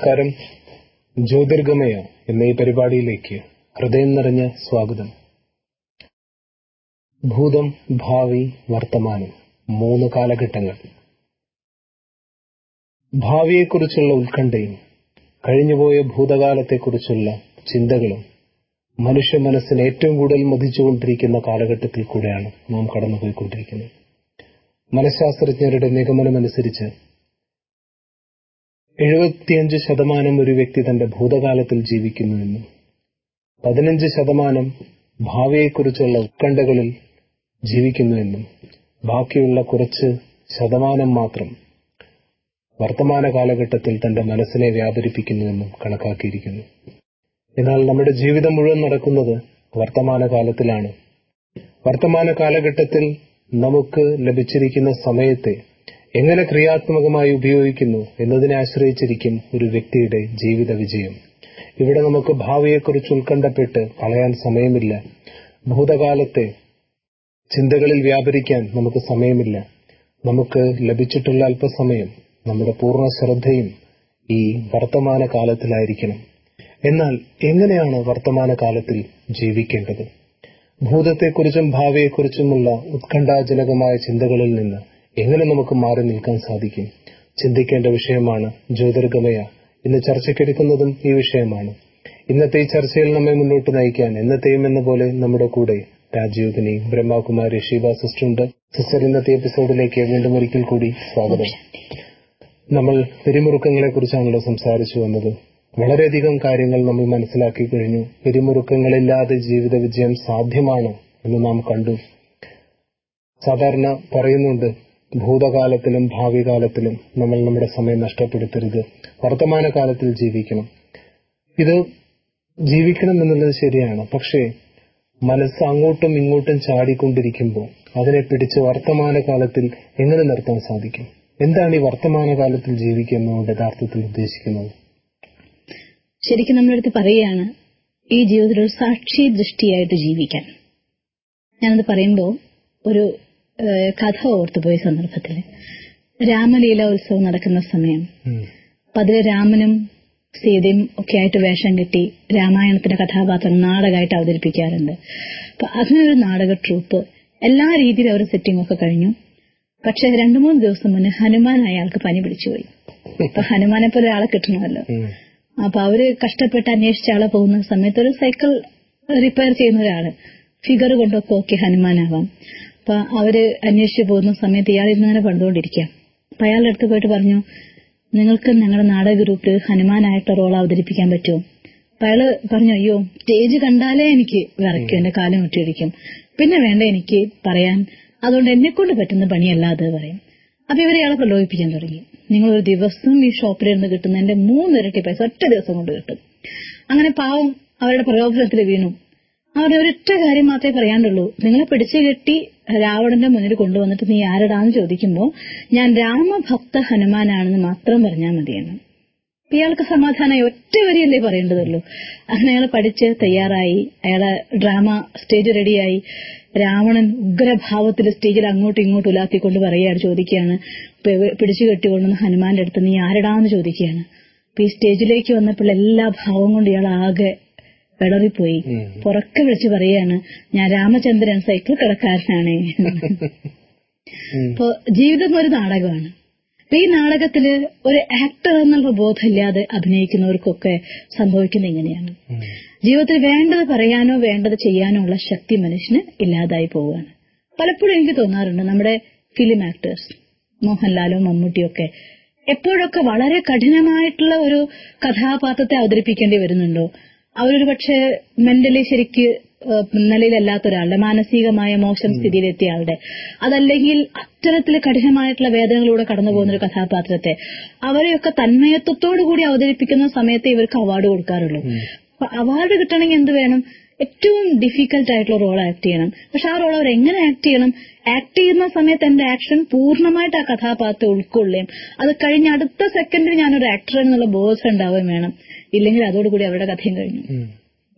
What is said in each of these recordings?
നമസ്കാരം ജ്യോതിർഗമയ എന്ന ഈ പരിപാടിയിലേക്ക് ഹൃദയം നിറഞ്ഞ സ്വാഗതം ഭൂതം ഭാവി വർത്തമാനം മൂന്ന് കാലഘട്ടങ്ങൾ ഭാവിയെക്കുറിച്ചുള്ള ഉത്കണ്ഠയും കഴിഞ്ഞുപോയ ഭൂതകാലത്തെക്കുറിച്ചുള്ള ചിന്തകളും മനുഷ്യ മനസ്സിനെ ഏറ്റവും കൂടുതൽ മതിച്ചുകൊണ്ടിരിക്കുന്ന കാലഘട്ടത്തിൽ കൂടെയാണ് നാം കടന്നുപോയിക്കൊണ്ടിരിക്കുന്നത് മനഃശാസ്ത്രജ്ഞരുടെ നിഗമനമനുസരിച്ച് എഴുപത്തിയഞ്ച് ശതമാനം ഒരു വ്യക്തി തന്റെ ഭൂതകാലത്തിൽ ജീവിക്കുന്നുവെന്നും പതിനഞ്ച് ശതമാനം ഭാവിയെക്കുറിച്ചുള്ള ഉത്കണ്ഠകളിൽ ജീവിക്കുന്നുവെന്നും ബാക്കിയുള്ള കുറച്ച് ശതമാനം മാത്രം വർത്തമാന കാലഘട്ടത്തിൽ തന്റെ മനസ്സിനെ വ്യാപരിപ്പിക്കുന്നുവെന്നും കണക്കാക്കിയിരിക്കുന്നു എന്നാൽ നമ്മുടെ ജീവിതം മുഴുവൻ നടക്കുന്നത് വർത്തമാന കാലത്തിലാണ് വർത്തമാന കാലഘട്ടത്തിൽ നമുക്ക് ലഭിച്ചിരിക്കുന്ന സമയത്തെ എങ്ങനെ ക്രിയാത്മകമായി ഉപയോഗിക്കുന്നു എന്നതിനെ ആശ്രയിച്ചിരിക്കും ഒരു വ്യക്തിയുടെ ജീവിത വിജയം ഇവിടെ നമുക്ക് ഭാവിയെക്കുറിച്ച് ഉത്കണ്ഠപ്പെട്ട് കളയാൻ സമയമില്ല ഭൂതകാലത്തെ ചിന്തകളിൽ വ്യാപരിക്കാൻ നമുക്ക് സമയമില്ല നമുക്ക് ലഭിച്ചിട്ടുള്ള അല്പസമയം നമ്മുടെ പൂർണ്ണ ശ്രദ്ധയും ഈ വർത്തമാന കാലത്തിലായിരിക്കണം എന്നാൽ എങ്ങനെയാണ് വർത്തമാന കാലത്തിൽ ജീവിക്കേണ്ടത് ഭൂതത്തെക്കുറിച്ചും ഭാവിയെക്കുറിച്ചുമുള്ള ഉത്കണ്ഠാജനകമായ ചിന്തകളിൽ നിന്ന് എങ്ങനെ നമുക്ക് മാറി നിൽക്കാൻ സാധിക്കും ചിന്തിക്കേണ്ട വിഷയമാണ് ജ്യോതിർഗമയ ഇന്ന് ചർച്ചയ്ക്കെടുക്കുന്നതും ഈ വിഷയമാണ് ഇന്നത്തെ ഈ ചർച്ചയിൽ നമ്മെ മുന്നോട്ട് നയിക്കാൻ എന്നത്തെയും എന്ന പോലെ നമ്മുടെ കൂടെ രാജീവ്ഗിനി ബ്രഹ്മകുമാരി ഷീബ സിസ്റ്റർ ഉണ്ട് സിസ്റ്റർ ഇന്നത്തെ എപ്പിസോഡിലേക്ക് വീണ്ടും ഒരിക്കൽ കൂടി സ്വാഗതം നമ്മൾ പിരിമുറുക്കങ്ങളെ കുറിച്ചാണല്ലോ സംസാരിച്ചു വന്നത് വളരെയധികം കാര്യങ്ങൾ നമ്മൾ മനസ്സിലാക്കി കഴിഞ്ഞു പിരിമുറുക്കങ്ങളില്ലാതെ ജീവിത വിജയം സാധ്യമാണ് എന്ന് നാം കണ്ടു സാധാരണ പറയുന്നുണ്ട് ഭൂതകാലത്തിലും ഭാവി കാലത്തിലും നമ്മൾ നമ്മുടെ സമയം നഷ്ടപ്പെടുത്തരുത് വർത്തമാന കാലത്തിൽ ജീവിക്കണം ഇത് ജീവിക്കണം എന്നുള്ളത് ശരിയാണ് പക്ഷേ മനസ്സ് അങ്ങോട്ടും ഇങ്ങോട്ടും ചാടിക്കൊണ്ടിരിക്കുമ്പോൾ അതിനെ പിടിച്ച് വർത്തമാന കാലത്തിൽ എങ്ങനെ നിർത്താൻ സാധിക്കും എന്താണ് ഈ വർത്തമാന കാലത്തിൽ ജീവിക്കുക എന്നുകൊണ്ട് യഥാർത്ഥത്തിൽ ഉദ്ദേശിക്കുന്നത് ശരിക്കും നമ്മളടുത്ത് പറയുകയാണ് ഈ ജീവിതത്തിൽ ഒരു സാക്ഷി ദൃഷ്ടിയായിട്ട് ജീവിക്കാൻ ഞാനത് പറയുമ്പോൾ ഒരു ഏഹ്, കഥ ഓർത്തുപോയ സന്ദർഭത്തിൽ രാമലീല ഉത്സവം നടക്കുന്ന സമയം അപ്പൊ അതില് രാമനും സീതയും ഒക്കെ ആയിട്ട് വേഷം കെട്ടി രാമായണത്തിന്റെ കഥാപാത്രം നാടകമായിട്ട് അവതരിപ്പിക്കാറുണ്ട് അപ്പൊ അതിനൊരു നാടക ട്രൂപ്പ് എല്ലാ രീതിയിലും അവർ സെറ്റിംഗ് ഒക്കെ കഴിഞ്ഞു പക്ഷെ രണ്ടു മൂന്ന് ദിവസം മുന്നേ ഹനുമാൻ അയാൾക്ക് പനി പിടിച്ചുപോയി അപ്പൊ ഹനുമാനെ പോലെ ഒരാളെ കിട്ടണമല്ലോ അപ്പൊ അവര് കഷ്ടപ്പെട്ട് അന്വേഷിച്ച ആളെ പോകുന്ന സമയത്ത് ഒരു സൈക്കിൾ റിപ്പയർ ചെയ്യുന്ന ഒരാള് ഫിഗർ കൊണ്ടൊക്കെ ഓക്കെ ഹനുമാനാവാം അപ്പൊ അവര് അന്വേഷിച്ചു പോകുന്ന സമയത്ത് ഇയാൾ ഇന്നിങ്ങനെ പണിതുകൊണ്ടിരിക്കുക അപ്പൊ അയാളുടെ അടുത്ത് പോയിട്ട് പറഞ്ഞു നിങ്ങൾക്ക് ഞങ്ങളുടെ നാടക ഗ്രൂപ്പിൽ ഹനുമാനായിട്ട് റോൾ അവതരിപ്പിക്കാൻ പറ്റുമോ അപ്പൊ അയാള് പറഞ്ഞു അയ്യോ സ്റ്റേജ് കണ്ടാലേ എനിക്ക് വിറയ്ക്കും എന്റെ കാലം മുട്ടിയിടിക്കും പിന്നെ വേണ്ട എനിക്ക് പറയാൻ അതുകൊണ്ട് എന്നെ കൊണ്ട് പറ്റുന്ന പണിയല്ലാതെ പറയും അപ്പൊ ഇവരെ ഇയാളെ പ്രലോഭിപ്പിക്കാൻ തുടങ്ങി നിങ്ങൾ ഒരു ദിവസം ഈ ഷോപ്പിലിരുന്ന് കിട്ടുന്നതിന്റെ മൂന്നിരട്ടി പൈസ ഒറ്റ ദിവസം കൊണ്ട് കിട്ടും അങ്ങനെ പാവം അവരുടെ പ്രലോഭനത്തിൽ വീണു അവരുടെ ഒരൊറ്റ കാര്യം മാത്രമേ പറയാണ്ടുള്ളൂ നിങ്ങളെ പിടിച്ചു കെട്ടി രാവണന്റെ മുന്നിൽ കൊണ്ടുവന്നിട്ട് നീ ആരടാന്ന് ചോദിക്കുമ്പോ ഞാൻ രാമഭക്ത ഹനുമാനാണെന്ന് മാത്രം പറഞ്ഞാൽ മതിയെന്ന് അപ്പൊ ഇയാൾക്ക് സമാധാനമായി ഒറ്റ വരിയല്ലേ പറയേണ്ടതുള്ളൂ അങ്ങനെ അയാൾ പഠിച്ച് തയ്യാറായി അയാളെ ഡ്രാമ സ്റ്റേജ് റെഡിയായി രാവണൻ ഉഗ്രഭാവത്തിൽ സ്റ്റേജിൽ അങ്ങോട്ടും ഇങ്ങോട്ടും ഉലാത്തിക്കൊണ്ട് പറയുകയാണ് ചോദിക്കുകയാണ് പെ- പിടിച്ചു കെട്ടിക്കൊണ്ടുവന്ന് ഹനുമാന്റെ അടുത്ത് നീ ആരടാന്ന് ചോദിക്കുകയാണ് അപ്പൊ ഈ സ്റ്റേജിലേക്ക് വന്നപ്പോൾ എല്ലാ ഭാവം കൊണ്ട് ഇയാൾ ആകെ വിളറിപ്പോയി പുറക്കെ വിളിച്ച് പറയാണ് ഞാൻ രാമചന്ദ്രൻ സൈക്കിൾ കിടക്കാരനാണ് അപ്പൊ ജീവിതം ഒരു നാടകമാണ് അപ്പൊ ഈ നാടകത്തില് ഒരു ആക്ടർ എന്നുള്ള ബോധമില്ലാതെ അഭിനയിക്കുന്നവർക്കൊക്കെ സംഭവിക്കുന്നത് ഇങ്ങനെയാണ് ജീവിതത്തിൽ വേണ്ടത് പറയാനോ വേണ്ടത് ചെയ്യാനോ ഉള്ള ശക്തി മനുഷ്യന് ഇല്ലാതായി പോവുകയാണ് പലപ്പോഴും എനിക്ക് തോന്നാറുണ്ട് നമ്മുടെ ഫിലിം ആക്ടേഴ്സ് മോഹൻലാലും മമ്മൂട്ടിയൊക്കെ എപ്പോഴൊക്കെ വളരെ കഠിനമായിട്ടുള്ള ഒരു കഥാപാത്രത്തെ അവതരിപ്പിക്കേണ്ടി വരുന്നുണ്ടോ അവരൊരു പക്ഷെ മെന്റലി ശരിക്ക് ഏഹ്, നിലയിലല്ലാത്ത ഒരാളുടെ മാനസികമായ മോശം സ്ഥിതിയിലെത്തിയ ആളുടെ അതല്ലെങ്കിൽ അത്തരത്തിൽ കഠിനമായിട്ടുള്ള വേദനകളിലൂടെ കടന്നു പോകുന്ന ഒരു കഥാപാത്രത്തെ അവരെയൊക്കെ തന്മയത്വത്തോടു കൂടി അവതരിപ്പിക്കുന്ന സമയത്ത് ഇവർക്ക് അവാർഡ് കൊടുക്കാറുള്ളൂ അപ്പൊ അവാർഡ് കിട്ടണമെങ്കിൽ എന്ത് വേണം ഏറ്റവും ഡിഫിക്കൽട്ട് ആയിട്ടുള്ള റോൾ ആക്ട് ചെയ്യണം പക്ഷെ ആ റോൾ അവർ എങ്ങനെ ആക്ട് ചെയ്യണം ആക്ട് ചെയ്യുന്ന സമയത്ത് എന്റെ ആക്ഷൻ പൂർണ്ണമായിട്ട് ആ കഥാപാത്രം ഉൾക്കൊള്ളുകയും അത് കഴിഞ്ഞ അടുത്ത സെക്കൻഡിൽ ഞാനൊരു ആക്ടർ എന്നുള്ള ബോധം ഉണ്ടാവുകയും വേണം ഇല്ലെങ്കിൽ അതോടുകൂടി അവരുടെ കഥയും കഴിഞ്ഞു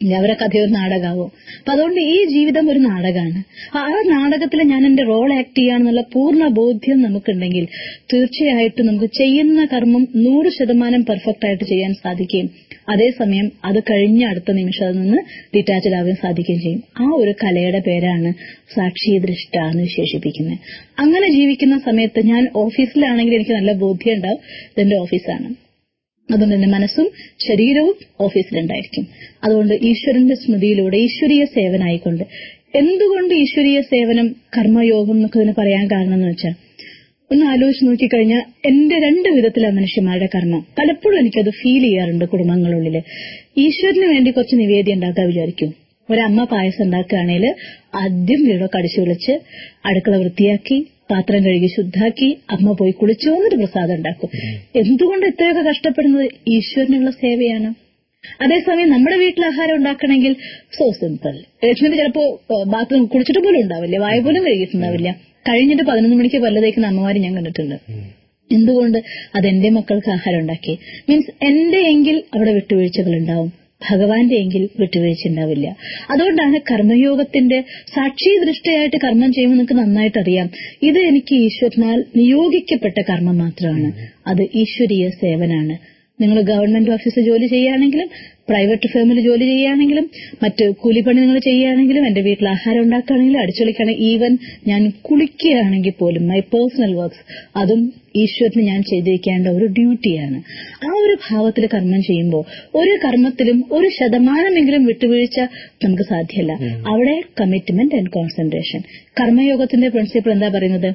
ഇല്ല, അവരെ കഥ ഒരു നാടകമാവും അപ്പൊ അതുകൊണ്ട് ഈ ജീവിതം ഒരു നാടകമാണ് ആ നാടകത്തിൽ ഞാൻ എന്റെ റോൾ ആക്ട് ചെയ്യാന്നുള്ള പൂർണ്ണ ബോധ്യം നമുക്കുണ്ടെങ്കിൽ തീർച്ചയായിട്ടും നമുക്ക് ചെയ്യുന്ന കർമ്മം നൂറ് ശതമാനം പെർഫെക്റ്റ് ആയിട്ട് ചെയ്യാൻ സാധിക്കുകയും അതേസമയം അത് കഴിഞ്ഞ അടുത്ത നിമിഷത്തിൽ നിന്ന് ഡിറ്റാച്ച്ഡ് ആവാൻ സാധിക്കുകയും ചെയ്യും ആ ഒരു കലയുടെ പേരാണ് സാക്ഷി ദൃഷ്ട എന്ന് വിശേഷിപ്പിക്കുന്നത് അങ്ങനെ ജീവിക്കുന്ന സമയത്ത് ഞാൻ ഓഫീസിലാണെങ്കിൽ എനിക്ക് നല്ല ബോധ്യം ഉണ്ടാവും ഇതെന്റെ ഓഫീസാണ് അതുകൊണ്ട് എന്റെ മനസ്സും ശരീരവും ഓഫീസിലുണ്ടായിരിക്കും അതുകൊണ്ട് ഈശ്വരന്റെ സ്മൃതിയിലൂടെ ഈശ്വരീയ സേവനായിക്കൊണ്ട് എന്തുകൊണ്ട് ഈശ്വരീയ സേവനം കർമ്മയോഗം എന്നൊക്കെ ഇതിന് പറയാൻ കാരണം എന്ന് വെച്ചാൽ ഒന്ന് ആലോചിച്ച് നോക്കിക്കഴിഞ്ഞാൽ എന്റെ രണ്ട് വിധത്തിലാണ് മനുഷ്യന്മാരുടെ കർമ്മം പലപ്പോഴും എനിക്കത് ഫീൽ ചെയ്യാറുണ്ട് കുടുംബങ്ങളുള്ളില് ഈശ്വരന് വേണ്ടി കുറച്ച് നിവേദ്യം ഉണ്ടാക്കാൻ വിചാരിക്കും ഒരമ്മ പായസം ഉണ്ടാക്കുകയാണെങ്കിൽ ആദ്യം വീടൊക്കെ അടിച്ചു വിളിച്ച് അടുക്കള വൃത്തിയാക്കി പാത്രം കഴുകി ശുദ്ധാക്കി അമ്മ പോയി കുളിച്ചു വന്നിട്ട് പ്രസാദം ഉണ്ടാക്കും എന്തുകൊണ്ട് ഇത്രയൊക്കെ കഷ്ടപ്പെടുന്നത് ഈശ്വരനുള്ള സേവയാണ് അതേസമയം നമ്മുടെ വീട്ടിൽ ആഹാരം ഉണ്ടാക്കണമെങ്കിൽ സോ സിമ്പിൾ ലക്ഷ്മിന് ചിലപ്പോ ബാത്റൂം കുളിച്ചിട്ട് പോലും ഉണ്ടാവില്ല വായ പോലും കഴുകിയിട്ടുണ്ടാവില്ല കഴിഞ്ഞിട്ട് പതിനൊന്ന് മണിക്ക് പല്ല് തേക്കുന്ന അമ്മമാര് ഞാൻ കണ്ടിട്ടുണ്ട് എന്തുകൊണ്ട് അത് എന്റെ മക്കൾക്ക് ആഹാരം ഉണ്ടാക്കി മീൻസ് എന്റെ എങ്കിൽ അവിടെ വിട്ടുവീഴ്ചകൾ ഉണ്ടാവും ഭഗവാന്റെ എങ്കിൽ വിട്ടുവീഴ്ച ഉണ്ടാവില്ല അതുകൊണ്ടാണ് കർമ്മയോഗത്തിന്റെ സാക്ഷി ദൃഷ്ടിയായിട്ട് കർമ്മം ചെയ്യുമ്പോൾ നിങ്ങൾക്ക് നന്നായിട്ട് അറിയാം ഇത് എനിക്ക് ഈശ്വരനാൽ നിയോഗിക്കപ്പെട്ട കർമ്മം മാത്രമാണ് അത് ഈശ്വരീയ സേവനാണ് നിങ്ങൾ ഗവൺമെന്റ് ഓഫീസിൽ ജോലി ചെയ്യുകയാണെങ്കിലും പ്രൈവറ്റ് ഫേമിൽ ജോലി ചെയ്യുകയാണെങ്കിലും മറ്റ് കൂലിപ്പണി നിങ്ങൾ ചെയ്യുകയാണെങ്കിലും എന്റെ വീട്ടിൽ ആഹാരം ഉണ്ടാക്കുകയാണെങ്കിലും അടിച്ചൊളിക്കുകയാണെങ്കിൽ ഈവൻ ഞാൻ കുളിക്കുകയാണെങ്കിൽ പോലും മൈ പേഴ്സണൽ വർക്ക്സ് അതും ഈശ്വരന് ഞാൻ ചെയ്തിരിക്കേണ്ട ഒരു ഡ്യൂട്ടിയാണ് ആ ഒരു ഭാവത്തിൽ കർമ്മം ചെയ്യുമ്പോൾ ഒരു കർമ്മത്തിലും ഒരു ശതമാനമെങ്കിലും വിട്ടുവീഴ്ച നമുക്ക് സാധ്യമല്ല അവിടെ കമ്മിറ്റ്മെന്റ് ആൻഡ് കോൺസെൻട്രേഷൻ കർമ്മയോഗത്തിന്റെ പ്രിൻസിപ്പിൾ എന്താ പറയുന്നത്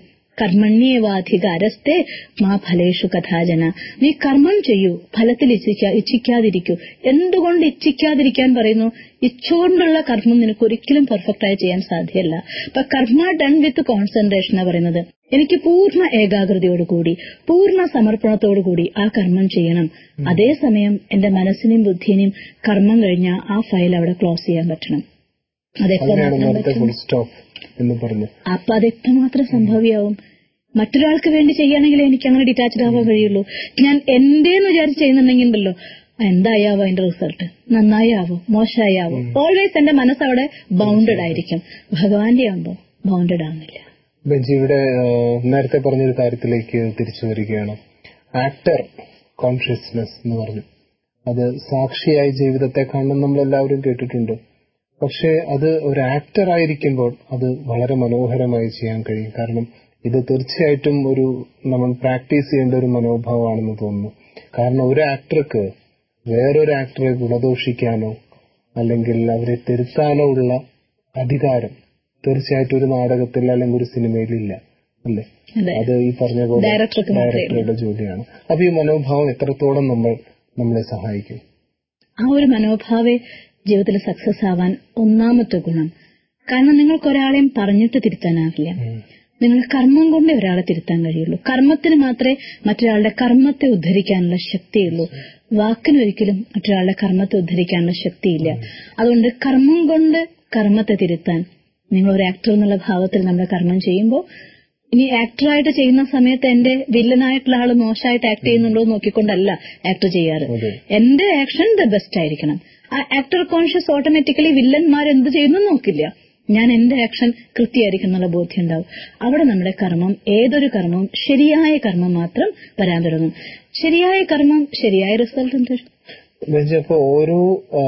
കർമ്മണ്യേവാധികാരസ്ഥേ മാ ഫലേഷു കഥാജന നീ കർമ്മം ചെയ്യൂ ഫലത്തിൽ ഇച്ഛിക്കാ ഇച്ഛിക്കാതിരിക്കൂ എന്തുകൊണ്ട് ഇച്ഛിക്കാതിരിക്കാൻ പറയുന്നു ഇച്ഛോണ്ടുള്ള കർമ്മം നിനക്ക് ഒരിക്കലും പെർഫെക്റ്റ് ആയി ചെയ്യാൻ സാധ്യമല്ല അപ്പൊ കർമ്മ ഡൺ വിത്ത് കോൺസെൻട്രേഷൻ പറയുന്നത് എനിക്ക് പൂർണ്ണ ഏകാഗ്രതയോടുകൂടി പൂർണ്ണ സമർപ്പണത്തോടുകൂടി ആ കർമ്മം ചെയ്യണം അതേസമയം എന്റെ മനസ്സിനെയും ബുദ്ധിനെയും കർമ്മം കഴിഞ്ഞാൽ ആ ഫയൽ അവിടെ ക്ലോസ് ചെയ്യാൻ പറ്റണം അതെപ്പോ അതിനാണ് മാത്രം നേരത്തെ പറ്റും ഫുൾ സ്റ്റോപ്പ് എന്ന് പറഞ്ഞു അപ്പൊ അത് എത്രമാത്രം സംഭവ്യാവും മറ്റൊരാൾക്ക് വേണ്ടി ചെയ്യുകയാണെങ്കിൽ എനിക്ക് അങ്ങനെ ഡിറ്റാച്ച്ഡ് ആവാൻ കഴിയുള്ളൂ ഞാൻ എന്റേന്ന് വിചാരിച്ച് ചെയ്യുന്നുണ്ടെങ്കിൽ ഉണ്ടല്ലോ എന്തായാവോ അതിന്റെ റിസൾട്ട് നന്നായാവോ മോശമായാവോ ഓൾവേസ് എന്റെ മനസ്സ് അവിടെ ബൗണ്ടഡ് ആയിരിക്കും ഭഗവാന്റെ ആകുമ്പോ ബൗണ്ടഡ് ആവുന്നില്ല ബെഞ്ചി ഇവിടെ ആ, നേരത്തെ പറഞ്ഞൊരു കാര്യത്തിലേക്ക് തിരിച്ചു വരികയാണ് ആക്ടർ കോൺഷ്യസ്നെസ് എന്ന് പറഞ്ഞു അത് സാക്ഷിയായി ജീവിതത്തെ കാണുന്ന നമ്മളെല്ലാവരും കേട്ടിട്ടുണ്ട് പക്ഷെ അത് ഒരു ആക്ടർ ആയിരിക്കുമ്പോൾ അത് വളരെ മനോഹരമായി ചെയ്യാൻ കഴിയും കാരണം ഇത് തീർച്ചയായിട്ടും ഒരു നമ്മൾ പ്രാക്ടീസ് ചെയ്യേണ്ട ഒരു മനോഭാവമാണെന്ന് തോന്നുന്നു കാരണം ഒരു ആക്ടർക്ക് വേറൊരു ആക്ടറെ ഗുണദോഷിക്കാനോ അല്ലെങ്കിൽ അവരെ തിരുത്താനോ ഉള്ള അധികാരം തീർച്ചയായിട്ടും ഒരു നാടകത്തിൽ അല്ലെങ്കിൽ ഒരു സിനിമയിൽ ഇല്ല അല്ലേ അതെ അത് ഈ പറഞ്ഞ പോലെ ഡയറക്ടർക്ക് മാത്രമേ ഉള്ളൂ. ഡയറക്ടറുടെ ജോലിയാണ് അപ്പൊ ഈ മനോഭാവം എത്രത്തോളം നമ്മൾ നമ്മളെ സഹായിക്കും ആ ഒരു മനോഭാവെ ജീവിതത്തിൽ സക്സസ് ആവാൻ ഒന്നാമത്തെ ഗുണം കാരണം നിങ്ങൾക്ക് ഒരാളെയും പറഞ്ഞിട്ട് തിരുത്താനാവില്ല നിങ്ങൾ കർമ്മം കൊണ്ടേ ഒരാളെ തിരുത്താൻ കഴിയുള്ളൂ കർമ്മത്തിന് മാത്രമേ മറ്റൊരാളുടെ കർമ്മത്തെ ഉദ്ധരിക്കാനുള്ള ശക്തിയുള്ളൂ വാക്കിനൊരിക്കലും മറ്റൊരാളുടെ കർമ്മത്തെ ഉദ്ധരിക്കാനുള്ള ശക്തിയില്ല അതുകൊണ്ട് കർമ്മം കൊണ്ട് കർമ്മത്തെ തിരുത്താൻ നിങ്ങൾ ഒരു ആക്ടർ എന്നുള്ള ഭാവത്തിൽ നമ്മൾ കർമ്മം ചെയ്യുമ്പോൾ ഇനി ആക്ടറായിട്ട് ചെയ്യുന്ന സമയത്ത് എന്റെ വില്ലനായിട്ടുള്ള ആള് മോശമായിട്ട് ആക്ട് ചെയ്യുന്നുണ്ടോ എന്ന് നോക്കിക്കൊണ്ടല്ല ആക്ടർ ചെയ്യാറ് അതെ. എന്റെ ആക്ഷൻ ദ ബെസ്റ്റ് ആയിരിക്കണം ആ ആക്ടർ കോൺഷ്യസ് ഓട്ടോമാറ്റിക്കലി വില്ലന്മാർ എന്ത് ചെയ്യുന്നു നോക്കില്ല ഞാൻ എന്റെ ആക്ഷൻ കൃത്യമായിരിക്കും എന്നുള്ള ബോധ്യം ഉണ്ടാവും അവിടെ നമ്മുടെ കർമ്മം ഏതൊരു കർമ്മവും ശരിയായ കർമ്മം മാത്രം വരാൻ തുടങ്ങും ശരിയായ കർമ്മം ശരിയായ റിസൾട്ട് തരും ബെഞ്ചി അപ്പൊ ഓരോ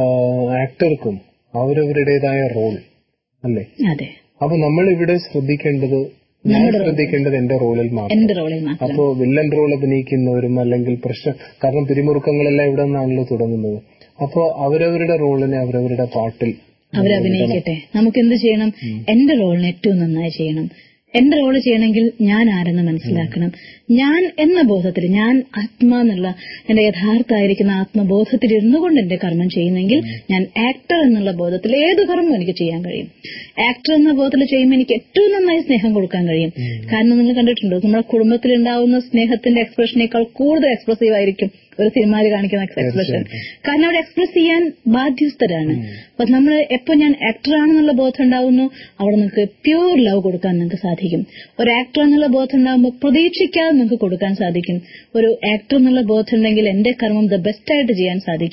ആക്ടർക്കും അവരവരുടേതായ റോൾ അല്ലേ അതെ അപ്പൊ നമ്മൾ ഇവിടെ ശ്രദ്ധിക്കേണ്ടത് ഞാൻ ശ്രദ്ധിക്കേണ്ടത് എന്റെ റോളിൽ മാത്രം എന്റെ റോളിൽ മാത്രം അപ്പോ വില്ലൻ റോൾ അഭിനയിക്കുന്നവരും അല്ലെങ്കിൽ പ്രശ്നം കാരണം പിരിമുറുക്കങ്ങളെല്ലാം ഇവിടെ നിന്നാണല്ലോ തുടങ്ങുന്നത് അപ്പോ അവരവരുടെ റോളിനെ അവരവരുടെ പാട്ടിൽ അവരഭിനയിക്കട്ടെ നമുക്ക് എന്ത് ചെയ്യണം എന്റെ റോളിന് ഏറ്റവും നന്നായി ചെയ്യണം എന്റെ റോള് ചെയ്യണമെങ്കിൽ ഞാൻ ആരെന്ന് മനസ്സിലാക്കണം ഞാൻ എന്ന ബോധത്തിൽ ഞാൻ ആത്മാ എന്നുള്ള എന്റെ യഥാർത്ഥമായിരിക്കുന്ന ആത്മബോധത്തിൽ ഇരുന്നുകൊണ്ട് എന്റെ കർമ്മം ചെയ്യുന്നെങ്കിൽ ഞാൻ ആക്ടർ എന്നുള്ള ബോധത്തിൽ ഏത് കർമ്മവും എനിക്ക് ചെയ്യാൻ കഴിയും ആക്ടർ എന്ന ബോധത്തിൽ ചെയ്യുമ്പോൾ എനിക്ക് ഏറ്റവും നന്നായി സ്നേഹം കൊടുക്കാൻ കഴിയും കാരണം നിങ്ങൾ കണ്ടിട്ടുണ്ടോ നമ്മുടെ കുടുംബത്തിൽ ഉണ്ടാവുന്ന സ്നേഹത്തിന്റെ എക്സ്പ്രഷനേക്കാൾ കൂടുതൽ എക്സ്പ്രസീവ് ആയിരിക്കും ഒരു സിനിമയിൽ കാണിക്കുന്ന എക്സ്പ്രഷൻ കാരണം അവർ എക്സ്പ്രസ് ചെയ്യാൻ ബാധ്യസ്ഥരാണ് അപ്പൊ നമ്മൾ എപ്പോ ഞാൻ ആക്ടർ ആണെന്നുള്ള ബോധം ഉണ്ടാവുന്നു അവിടെ നിങ്ങൾക്ക് പ്യൂർ ലവ് കൊടുക്കാൻ നിങ്ങൾക്ക് സാധിക്കും ഒരു ആക്ടർ എന്നുള്ള ബോധം ഉണ്ടാകുമ്പോൾ പ്രതീക്ഷിക്കാതെ നിങ്ങൾക്ക് കൊടുക്കാൻ സാധിക്കും ഒരു ആക്ടർ എന്നുള്ള ബോധം ഉണ്ടെങ്കിൽ എന്റെ കർമ്മം ദ ബെസ്റ്റ് ആയിട്ട് ചെയ്യാൻ സാധിക്കും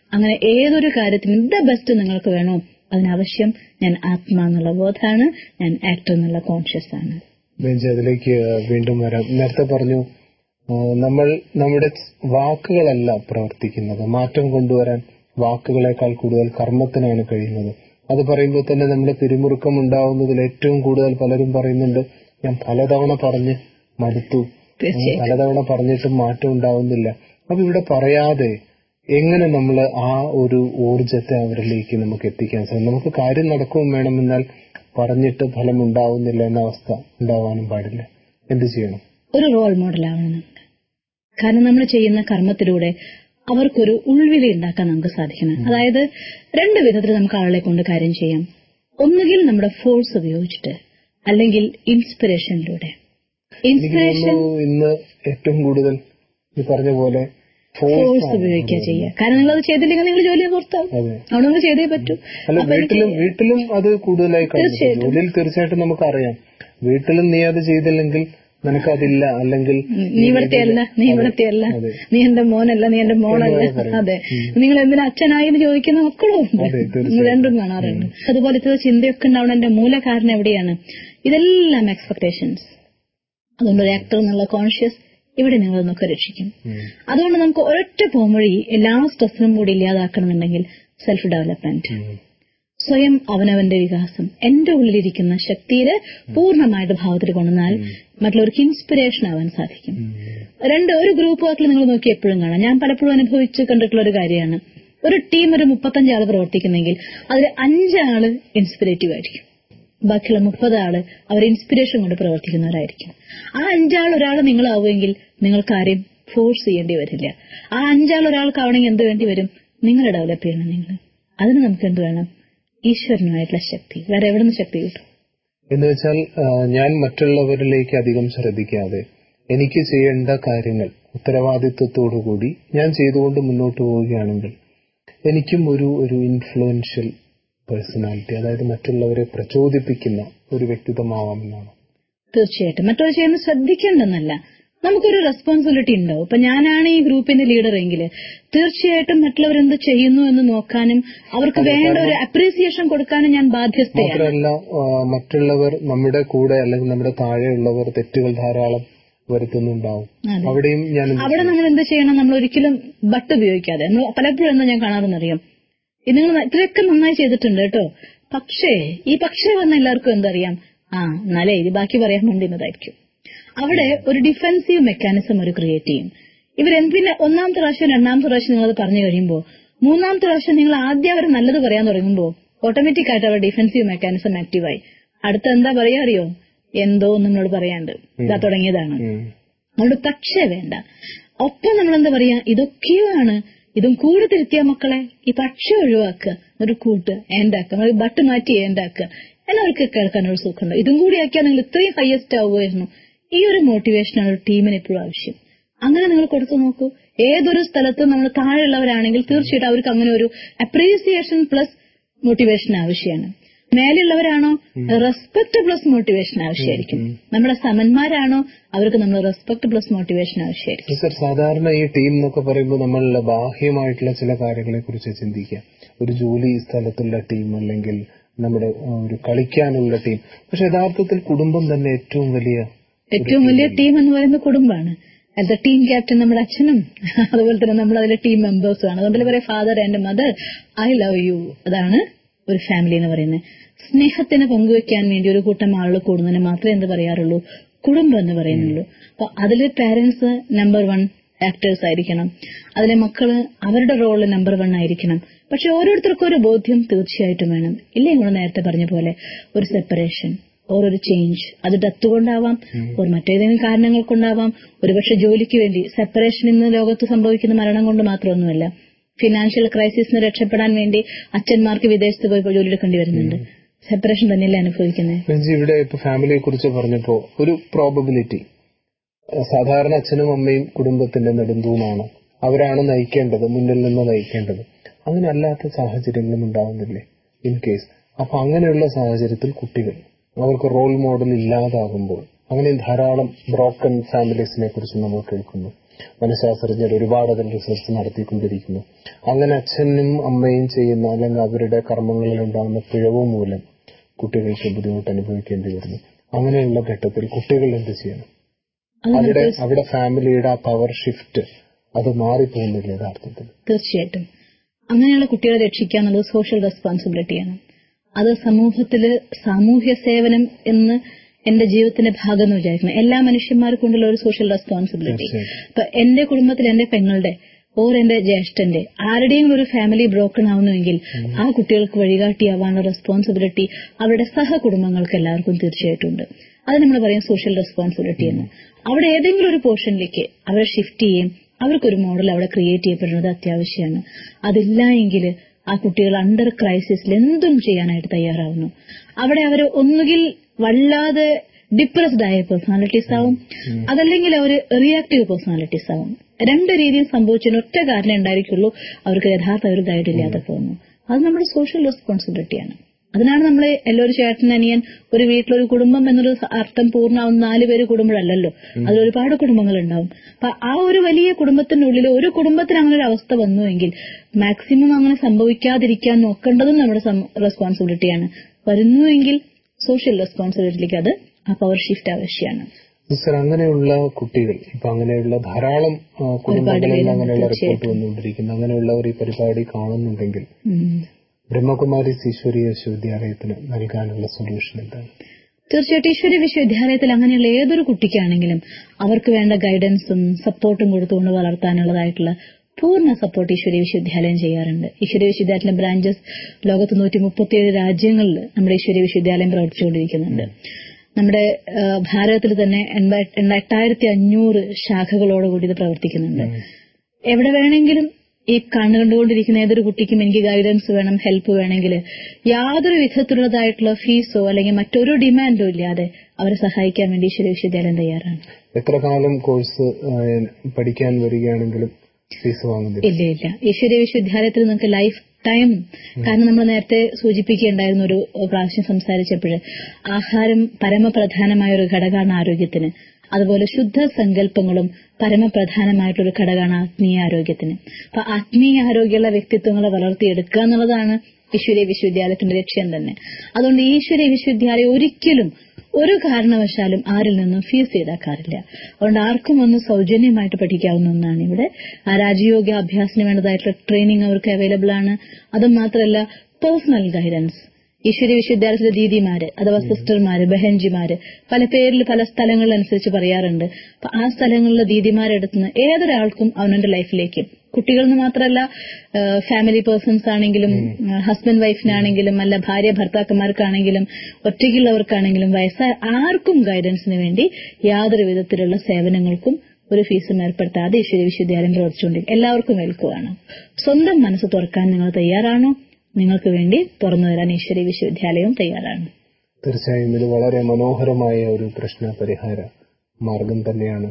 അങ്ങനെ ഏതൊരു കാര്യത്തിനും ദ ബെസ്റ്റ് നിങ്ങൾക്ക് വേണോ അതിനാവശ്യം ഞാൻ ആത്മാ എന്നുള്ള ബോധാണ് ഞാൻ ആക്ടർ എന്നുള്ള കോൺഷ്യസ് ആണ് ബെഞ്ച് അതിലേക്ക് വീണ്ടും വരാം നേരത്തെ പറഞ്ഞു ആ, നമ്മൾ നമ്മുടെ വാക്കുകളല്ല പ്രവർത്തിക്കുന്നത് മാറ്റം കൊണ്ടുവരാൻ വാക്കുകളെക്കാൾ കൂടുതൽ കർമ്മത്തിനാണ് കഴിയുന്നത് അത് പറയുമ്പോൾ തന്നെ നമ്മുടെ പിരിമുറുക്കം ഉണ്ടാവുന്നതിൽ ഏറ്റവും കൂടുതൽ പലരും പറയുന്നുണ്ട് ഞാൻ പലതവണ പറഞ്ഞ് മടുത്തു തീർച്ചയായും പലതവണ പറഞ്ഞിട്ടും മാറ്റം ഉണ്ടാവുന്നില്ല അപ്പൊ ഇവിടെ പറയാതെ എങ്ങനെ നമ്മൾ ആ ഒരു ഊർജത്തെ അവരിലേക്ക് നമുക്ക് എത്തിക്കാൻ സാധിക്കും നമുക്ക് കാര്യം നടക്കുകയും വേണം എന്നാൽ പറഞ്ഞിട്ട് ഫലം ഉണ്ടാവുന്നില്ല എന്ന അവസ്ഥ ഉണ്ടാവാനും പാടില്ല എന്ത് ചെയ്യണം ഒരു റോൾ മോഡലാവണം നമുക്ക് കാരണം നമ്മൾ ചെയ്യുന്ന കർമ്മത്തിലൂടെ അവർക്കൊരു ഉൾവിളി ഉണ്ടാക്കാൻ നമുക്ക് സാധിക്കണം അതായത് രണ്ട് വിധത്തിൽ നമുക്ക് ആളുകളെ കൊണ്ട് കാര്യം ചെയ്യാം ഒന്നുകിൽ നമ്മുടെ ഫോഴ്സ് ഉപയോഗിച്ചിട്ട് അല്ലെങ്കിൽ ഇൻസ്പിറേഷനിലൂടെ എനിക്ക് ഇൻസ്പിറേഷൻ തോന്നുന്നു ഇന്ന് ഏറ്റവും കൂടുതൽ ഈ പറഞ്ഞ പോലെ ഫോഴ്സ് ഫോഴ്സ് ഉപയോഗിക്കുക ചെയ്യുക കാരണം നിങ്ങൾ അത് ചെയ്തില്ലെങ്കിൽ നിങ്ങൾ ജോലി പുറത്താവും അതെ അവിടെ നിങ്ങൾ ചെയ്തേ പറ്റൂ അല്ല അപ്പൊ എനിക്ക് വീട്ടിലും വീട്ടിലും അത് കൂടുതലായി കഴിഞ്ഞു ജോലിയിൽ തീർച്ചയായിട്ടും നമുക്കറിയാം വീട്ടിലും നീ അത് ചെയ്തില്ലെങ്കിൽ നിനക്കതില്ല അല്ലെങ്കിൽ നീ ഇവിടത്തെയല്ല നീ ഇവിടത്തെയല്ല അതെ. നീ എന്റെ മോനല്ല നീ എന്റെ മോളല്ല എന്നൊക്കെ പറയും. അതെ നിങ്ങൾ എന്തിനാ അച്ഛനായി എന്ന് ചോദിക്കുന്ന മക്കളും ഉണ്ട് അതെ, തീർച്ചയായും. നിങ്ങൾ രണ്ടും കാണാറുണ്ട് അതുപോലത്തെ ചിന്തയൊക്കെ ഉണ്ടാവണ എന്റെ മൂലകാരണം എവിടെയാണ് ഇതെല്ലാം എക്സ്പെക്ടേഷൻസ് അതുകൊണ്ട് ഒരു ആക്ടർ എന്നുള്ള കോൺഷ്യസ് ഇവിടെ നിങ്ങൾ നമുക്ക് രക്ഷിക്കും ഉം. അതുകൊണ്ട് നമുക്ക് ഒരൊറ്റ പോംവഴി എല്ലാ സ്ട്രെസ്സിനും കൂടി ഇല്ലാതാക്കണമെന്നുണ്ടെങ്കിൽ സെൽഫ് ഡെവലപ്മെന്റ് ഉം. സ്വയം അവനവന്റെ വികാസം എന്റെ ഉള്ളിലിരിക്കുന്ന ശക്തിയെ പൂർണ്ണമായിട്ട് ഭാവത്തിൽ കൊണ്ടുവന്നാൽ മറ്റുള്ളവർക്ക് ഇൻസ്പിറേഷൻ ആവാൻ സാധിക്കും ഉം. രണ്ട് ഒരു ഗ്രൂപ്പ് വർക്കിൽ നിങ്ങൾ നോക്കി എപ്പോഴും കാണാം ഞാൻ പലപ്പോഴും അനുഭവിച്ച് കണ്ടിട്ടുള്ള ഒരു കാര്യമാണ് ഒരു ടീം ഒരു മുപ്പത്തഞ്ച് ആള് പ്രവർത്തിക്കുന്നെങ്കിൽ അതിൽ അഞ്ചാള് ഇൻസ്പിറേറ്റീവ് ആയിരിക്കും ബാക്കിയുള്ള മുപ്പത് ആള് അവർ ഇൻസ്പിറേഷൻ കൊണ്ട് പ്രവർത്തിക്കുന്നവരായിരിക്കും ആ അഞ്ചാൾ ഒരാൾ നിങ്ങളാവുമെങ്കിൽ നിങ്ങൾക്ക് ആരെയും ഫോഴ്സ് ചെയ്യേണ്ടി വരില്ല ആ അഞ്ചാൾ ഒരാൾക്കാവണമെങ്കിൽ എന്ത് വേണ്ടി വരും നിങ്ങൾ ഡെവലപ്പ് ചെയ്യണം നിങ്ങൾ അതിന് നമുക്ക് എന്ത് വേണം ഈശ്വരനായിട്ടുള്ള ശക്തി വേറെ എവിടെ നിന്ന് ശക്തി കിട്ടും എന്ന് വെച്ചാൽ ആ, ഞാൻ മറ്റുള്ളവരിലേക്ക് അധികം ശ്രദ്ധിക്കാതെ എനിക്ക് ചെയ്യേണ്ട കാര്യങ്ങൾ ഉത്തരവാദിത്വത്തോടുകൂടി ഞാൻ ചെയ്തുകൊണ്ട് മുന്നോട്ട് പോവുകയാണെങ്കിൽ എനിക്കും ഒരു ഒരു ഇൻഫ്ലുവൻഷ്യൽ പേഴ്സണാലിറ്റി അതായത് മറ്റുള്ളവരെ പ്രചോദിപ്പിക്കുന്ന ഒരു വ്യക്തിത്വമാവാമെന്നാണ് തീർച്ചയായിട്ടും മറ്റൊരു ചെയ്യുന്നത് ശ്രദ്ധിക്കേണ്ടെന്നല്ല നമുക്കൊരു റെസ്പോൺസിബിലിറ്റി ഉണ്ടാവും ഇപ്പൊ ഞാനാണ് ഈ ഗ്രൂപ്പിന്റെ ലീഡർ എങ്കിൽ തീർച്ചയായിട്ടും മറ്റുള്ളവർ എന്ത് ചെയ്യുന്നു എന്ന് നോക്കാനും അവർക്ക് വേണ്ട ഒരു അപ്രീസിയേഷൻ കൊടുക്കാനും ഞാൻ ബാധ്യസ്ഥയാണ് മാത്രമല്ല ആ, മറ്റുള്ളവർ നമ്മുടെ കൂടെ അല്ലെങ്കിൽ നമ്മുടെ താഴെയുള്ളവർ തെറ്റുകൾ ധാരാളം വരുത്തുന്നുണ്ടാവും അതെ. അവിടെയും ഞാൻ എന്ത് അവിടെ നമ്മൾ എന്ത് ചെയ്യണം നമ്മൾ ഒരിക്കലും ബട്ട് ഉപയോഗിക്കാതെ നമ്മൾ പലപ്പോഴും എന്താ ഞാൻ കാണാറെന്നറിയാം ഇത് നിങ്ങൾ ഇത്രയൊക്കെ നന്നായി ചെയ്തിട്ടുണ്ട് കേട്ടോ പക്ഷേ ഈ പക്ഷേ വന്ന എല്ലാവർക്കും എന്തറിയാം ആ എന്നാലേ ഇത് ബാക്കി പറയാൻ വേണ്ടിയിരുന്നതായിരിക്കും അവിടെ ഒരു ഡിഫെൻസീവ് മെക്കാനിസം ഒരു ക്രിയേറ്റ് ചെയ്യും ഇവർ പിന്നെ ഒന്നാമത്തെ പ്രാവശ്യം രണ്ടാമത്തെ പ്രാവശ്യം നിങ്ങളത് പറഞ്ഞു കഴിയുമ്പോൾ മൂന്നാമത്തെ പ്രാവശ്യം നിങ്ങൾ ആദ്യം അവർ നല്ലത് പറയാൻ തുടങ്ങുമ്പോൾ ഓട്ടോമാറ്റിക് ആയിട്ട് അവരുടെ ഡിഫെൻസീവ് മെക്കാനിസം ആക്റ്റീവായി അടുത്ത എന്താ പറയാ അറിയോ എന്തോ നിങ്ങളോട് പറയാണ്ട് ഇതാ തുടങ്ങിയതാണ് ഉം. അതുകൊണ്ട് പക്ഷേ വേണ്ട ഒപ്പം നമ്മൾ എന്താ പറയാ ഇതൊക്കെയാണ് ഇതും കൂടെ തിരുത്തിയ മക്കളെ ഈ പക്ഷെ ഒഴിവാക്കുക ഒരു കൂട്ട് ഏണ്ടാക്കുക ഒരു ബട്ട് മാറ്റി ഏണ്ടാക്കുക എന്നവർക്ക് കേൾക്കാൻ ഒരു സുഖമുണ്ട് ഇതും കൂടി ആക്കിയാൽ നിങ്ങൾ ഇത്രയും ഹയസ്റ്റ് ആവുമായിരുന്നു ഈ ഒരു മോട്ടിവേഷനാണ് ഒരു ടീമിന് എപ്പോഴും ആവശ്യം അങ്ങനെ നിങ്ങൾ കൊടുത്തു നോക്കൂ ഏതൊരു സ്ഥലത്തും നമ്മൾ താഴെയുള്ളവരാണെങ്കിൽ തീർച്ചയായിട്ടും അവർക്ക് അങ്ങനെ ഒരു അപ്രീസിയേഷൻ പ്ലസ് മോട്ടിവേഷൻ ആവശ്യമാണ് മേലുള്ളവരാണോ റെസ്പെക്ട് പ്ലസ് മോട്ടിവേഷൻ ആവശ്യമായിരിക്കും നമ്മുടെ സമന്മാരാണോ അവർക്ക് നമ്മൾ റെസ്പെക്ട് പ്ലസ് മോട്ടിവേഷൻ ആവശ്യമായിരിക്കും സർ സാധാരണ ഈ ടീം എന്നൊക്കെ പറയുമ്പോൾ നമ്മൾ ബാഹ്യമായിട്ടുള്ള ചില കാര്യങ്ങളെ കുറിച്ച് ചിന്തിക്കുക ഒരു ജോലി സ്ഥലത്തുള്ള ടീം അല്ലെങ്കിൽ നമ്മുടെ ആ, ഒരു കളിക്കാനുള്ള ടീം പക്ഷെ യഥാർത്ഥത്തിൽ കുടുംബം തന്നെ ഏറ്റവും വലിയ ഏറ്റവും വലിയ ടീം എന്ന് പറയുന്നത് കുടുംബമാണ് ആസ് എ ടീം ക്യാപ്റ്റൻ നമ്മുടെ അച്ഛനും അതുപോലെ തന്നെ നമ്മൾ അതിലെ ടീം മെമ്പേഴ്സും ആണ് അതുകൊണ്ട് പറയാം father and mother I love you അതാണ് ഒരു ഫാമിലി എന്ന് പറയുന്നത് സ്നേഹത്തിന് പങ്കുവെക്കാൻ വേണ്ടി ഒരു കൂട്ടം ആളുകൾ കൂടുന്നതിന് മാത്രമേ എന്ത് പറയാറുള്ളൂ കുടുംബം എന്ന് പറയുന്നുള്ളൂ അപ്പൊ അതിലെ പാരന്റ്സ് നമ്പർ വൺ ആക്ടേഴ്സ് ആയിരിക്കണം അതിലെ മക്കള് അവരുടെ റോള് നമ്പർ വൺ ആയിരിക്കണം പക്ഷെ ഓരോരുത്തർക്കും ഒരു ബോധ്യം തീർച്ചയായിട്ടും വേണം ഇല്ലേ നമ്മൾ നേരത്തെ പറഞ്ഞ പോലെ ഒരു സെപ്പറേഷൻ ഓരോ ചേഞ്ച് അത് ഡെത്ത് കൊണ്ടാവാം ഒരു മറ്റേതെങ്കിലും കാരണങ്ങൾ കൊണ്ടാവാം ഒരുപക്ഷെ ജോലിക്ക് വേണ്ടി സെപ്പറേഷൻ ഇന്ന് ലോകത്ത് സംഭവിക്കുന്ന മരണം കൊണ്ട് മാത്രമൊന്നുമല്ല ഫിനാൻഷ്യൽ ക്രൈസിസിന് രക്ഷപ്പെടാൻ വേണ്ടി അച്ഛന്മാർക്ക് വിദേശത്ത് പോയി ജോലി എടുക്കേണ്ടി വരുന്നുണ്ട് സെപ്പറേഷൻ തന്നെയല്ലേ അനുഭവിക്കുന്നത് ബെഞ്ചി ഇവിടെ ഇപ്പൊ ഫാമിലിയെ കുറിച്ച് പറഞ്ഞപ്പോ ഒരു പ്രോബബിലിറ്റി സാധാരണ അച്ഛനും അമ്മയും കുടുംബത്തിന്റെ നെടുന്തൂണാണ് അവരാണ് നയിക്കേണ്ടത് മുന്നിൽ നിന്ന് നയിക്കേണ്ടത് അങ്ങനെ അല്ലാത്ത സാഹചര്യങ്ങളും ഉണ്ടാവുന്നില്ലേ ഇൻ കേസ് അപ്പൊ അങ്ങനെയുള്ള സാഹചര്യത്തിൽ കുട്ടികൾ അവർക്ക് റോൾ മോഡൽ ഇല്ലാതാകുമ്പോൾ അങ്ങനെ ധാരാളം ബ്രോക്കൺ ഫാമിലീസിനെ കുറിച്ച് നമ്മൾ കേൾക്കുന്നു മനഃശാസ്ത്രജ്ഞർ ഒരുപാട് അതിൽ റിസർച്ച് നടത്തിക്കൊണ്ടിരിക്കുന്നു അങ്ങനെ അച്ഛനും അമ്മയും ചെയ്യുന്ന അല്ലെങ്കിൽ അവരുടെ കർമ്മങ്ങളിൽ ഉണ്ടാകുന്ന പിഴവ് മൂലം കുട്ടികൾക്ക് ബുദ്ധിമുട്ട് അനുഭവിക്കേണ്ടി വരുന്നു അങ്ങനെയുള്ള ഘട്ടത്തിൽ കുട്ടികൾ എന്ത് ചെയ്യണം അവിടെ അവിടെ ഫാമിലിയുടെ ആ പവർ ഷിഫ്റ്റ് അത് മാറിപ്പോകുന്നില്ല യഥാർത്ഥത്തിൽ തീർച്ചയായിട്ടും അങ്ങനെയുള്ള കുട്ടികളെ രക്ഷിക്കുക എന്നുള്ളത് സോഷ്യൽ റെസ്പോൺസിബിലിറ്റിയാണ് അത് സമൂഹത്തില് സാമൂഹ്യ സേവനം എന്ന് എന്റെ ജീവിതത്തിന്റെ ഭാഗം എന്ന് വിചാരിക്കണം എല്ലാ മനുഷ്യന്മാർക്കുണ്ടല്ലോ ഒരു സോഷ്യൽ റെസ്പോൺസിബിലിറ്റി ഇപ്പൊ എന്റെ കുടുംബത്തിൽ എന്റെ പെങ്ങളുടെ ഓർ എന്റെ ജ്യേഷ്ഠന്റെ ആരുടെയും ഒരു ഫാമിലി ബ്രോക്കൺ ആവുന്നുവെങ്കിൽ ആ കുട്ടികൾക്ക് വഴികാട്ടിയാവാനുള്ള റെസ്പോൺസിബിലിറ്റി അവരുടെ സഹകുടുംബങ്ങൾക്ക് എല്ലാവർക്കും തീർച്ചയായിട്ടും ഉണ്ട് അത് നമ്മൾ പറയും സോഷ്യൽ റെസ്പോൺസിബിലിറ്റി എന്ന് അവിടെ ഏതെങ്കിലും ഒരു പോർഷനിലേക്ക് അവരെ ഷിഫ്റ്റ് ചെയ്യും അവർക്കൊരു മോഡൽ അവിടെ ക്രിയേറ്റ് ചെയ്യപ്പെടുന്നത് അത്യാവശ്യമാണ് അതില്ല എങ്കിൽ ആ കുട്ടികൾ അണ്ടർ ക്രൈസിസിൽ എന്തും ചെയ്യാനായിട്ട് തയ്യാറാവുന്നു അവിടെ അവർ ഒന്നുകിൽ വല്ലാതെ ഡിപ്രസ്ഡ് ആയ പേഴ്സണാലിറ്റീസ് ആവും അതല്ലെങ്കിൽ അവർ റിയാക്റ്റീവ് പേഴ്സണാലിറ്റീസ് ആവും രണ്ട് രീതിയിൽ സംഭവിച്ചതിന് ഒറ്റ കാരണം ഉണ്ടായിരിക്കുള്ളൂ അവർക്ക് യഥാർത്ഥ ഒരു ഗൈഡ് ഇല്ലാതെ പോകുന്നു അത് നമ്മുടെ സോഷ്യൽ റെസ്പോൺസിബിലിറ്റിയാണ് അതിനാണ് നമ്മൾ എല്ലാവരും ചേട്ടൻ അനിയൻ ഒരു വീട്ടിലൊരു കുടുംബം എന്നൊരു അർത്ഥം പൂർണ്ണമാവും നാല് പേര് കുടുംബമല്ലല്ലോ അതിൽ ഒരുപാട് കുടുംബങ്ങൾ ഉണ്ടാവും അപ്പൊ ആ ഒരു വലിയ കുടുംബത്തിനുള്ളിൽ ഒരു കുടുംബത്തിന് അങ്ങനെ ഒരു അവസ്ഥ വന്നുവെങ്കിൽ മാക്സിമം അങ്ങനെ സംഭവിക്കാതിരിക്കാൻ നോക്കേണ്ടതും നമ്മുടെ റെസ്പോൺസിബിലിറ്റിയാണ് വരുന്നുവെങ്കിൽ സോഷ്യൽ റെസ്പോൺസിബിലിറ്റിക്ക് അത് ആ പവർ ഷിഫ്റ്റ് ആവശ്യമാണ് സിസ്റ്റർ അങ്ങനെയുള്ള കുട്ടികൾ ഇപ്പൊ അങ്ങനെയുള്ള ധാരാളം ആ, കുടുംബങ്ങളിൽ അങ്ങനെയുള്ള റിപ്പോർട്ട് വന്നുകൊണ്ടിരിക്കുന്നു അങ്ങനെയുള്ളവർ ഈ പരിപാടി കാണുന്നുണ്ടെങ്കിൽ ഉം. ബ്രഹ്മകുമാരീസ് ഈശ്വരീയ വിശ്വവിദ്യാലയത്തിന് നൽകാനുള്ള സൊല്യൂഷൻ എന്താണ് തീർച്ചയായിട്ടും ഈശ്വരി വിശ്വവിദ്യാലയത്തിൽ അങ്ങനെയുള്ള ഏതൊരു കുട്ടിക്കാണെങ്കിലും അവർക്ക് വേണ്ട ഗൈഡൻസും സപ്പോർട്ടും കൊടുത്തുകൊണ്ട് വളർത്താനുള്ളതായിട്ടുള്ള പൂർണ്ണ സപ്പോർട്ട് ഈശ്വരി വിശ്വവിദ്യാലയം ചെയ്യാറുണ്ട് ഈശ്വരി വിശ്വവിദ്യാലയത്തിലെ ബ്രാഞ്ചസ് ലോകത്ത് നൂറ്റി മുപ്പത്തിയേഴ് രാജ്യങ്ങളിൽ നമ്മുടെ ഈശ്വരി വിശ്വവിദ്യാലയം പ്രവർത്തിച്ചുകൊണ്ടിരിക്കുന്നുണ്ട് നമ്മുടെ ആ, ഭാരതത്തിൽ തന്നെ എൺപ- എട്ടായിരത്തി അഞ്ഞൂറ് ശാഖകളോടുകൂടി ഇത് പ്രവർത്തിക്കുന്നുണ്ട് എവിടെ വേണമെങ്കിലും ഈ കണ്ടുകൊണ്ടിരിക്കുന്ന ഏതൊരു കുട്ടിക്കും എനിക്ക് ഗൈഡൻസ് വേണം ഹെൽപ്പ് വേണമെങ്കിൽ യാതൊരു വിധത്തിലുള്ളതായിട്ടുള്ള ഫീസോ അല്ലെങ്കിൽ മറ്റൊരു ഡിമാൻഡോ ഇല്ലാതെ അവരെ സഹായിക്കാൻ വേണ്ടി ഈശ്വര വിശ്വവിദ്യാലയം തയ്യാറാണ് എത്ര കാലം കോഴ്സ് ആ, പഠിക്കാൻ വരികയാണെങ്കിലും ഫീസ് വാങ്ങുന്നില്ല ഇല്ല ഇല്ല ഈശ്വരീയ വിശ്വവിദ്യാലയത്തിൽ നിങ്ങൾക്ക് ലൈഫ് ടൈം കാരണം നമ്മൾ നേരത്തെ സൂചിപ്പിക്കുകയുണ്ടായിരുന്ന ഒരു പ്രാവശ്യം സംസാരിച്ചപ്പോൾ ആഹാരം പരമപ്രധാനമായ ഒരു ഘടകമാണ് ആരോഗ്യത്തിന് അതുപോലെ ശുദ്ധ സങ്കല്പങ്ങളും പരമപ്രധാനമായിട്ടൊരു ഘടകമാണ് ആത്മീയ ആരോഗ്യത്തിന് അപ്പൊ ആത്മീയ ആരോഗ്യമുള്ള വ്യക്തിത്വങ്ങളെ വളർത്തിയെടുക്കുക എന്നുള്ളതാണ് ഈശ്വരീയ വിശ്വവിദ്യാലയത്തിന്റെ ലക്ഷ്യം തന്നെ അതുകൊണ്ട് ഈശ്വരീയ വിശ്വവിദ്യാലയം ഒരിക്കലും ഒരു കാരണവശാലും ആരിൽ നിന്നും ഫീസ് ഈടാക്കാറില്ല അതുകൊണ്ട് ആർക്കും ഒന്ന് സൗജന്യമായിട്ട് പഠിക്കാവുന്ന ഒന്നാണ് ഇവിടെ ആ രാജയോഗ അഭ്യാസത്തിന് വേണ്ടതായിട്ടുള്ള ട്രെയിനിങ് അവർക്ക് അവൈലബിൾ ആണ് അത് മാത്രമല്ല പേഴ്സണൽ ഗൈഡൻസ് ഈശ്വരി വിശ്വവിദ്യാലയത്തിലെ ദീദിമാര് അഥവാ സിസ്റ്റർമാര് ബഹൻജിമാര് പല പേരിൽ പല സ്ഥലങ്ങളിലനുസരിച്ച് പറയാറുണ്ട് അപ്പൊ ആ സ്ഥലങ്ങളിലെ ദീദിമാരെടുത്തുനിന്ന് ഏതൊരാൾക്കും അവനവന്റെ ലൈഫിലേക്ക് കുട്ടികളെന്ന് മാത്രമല്ല ഫാമിലി പേഴ്സൺസ് ആണെങ്കിലും ഹസ്ബൻഡ് വൈഫിനാണെങ്കിലും അല്ല ഭാര്യ ഭർത്താക്കന്മാർക്കാണെങ്കിലും ഒറ്റയ്ക്കുള്ളവർക്കാണെങ്കിലും വയസ്സായ ആർക്കും ഗൈഡൻസിന് വേണ്ടി യാതൊരു വിധത്തിലുള്ള സേവനങ്ങൾക്കും ഒരു ഫീസും ഏർപ്പെടുത്താതെ ഈശ്വര വിശ്വവിദ്യാലയം പ്രവർത്തിച്ചുകൊണ്ടിരിക്കും എല്ലാവർക്കും വെൽക്കുവാണ് സ്വന്തം മനസ്സ് തുറക്കാൻ നിങ്ങൾ തയ്യാറാണോ നിങ്ങൾക്ക് വേണ്ടി തുറന്നു തരാൻ ഈശ്വര വിശ്വവിദ്യാലയവും തയ്യാറാണ് തീർച്ചയായും ഇത് വളരെ മനോഹരമായ ഒരു പ്രശ്ന പരിഹാര മാർഗം തന്നെയാണ്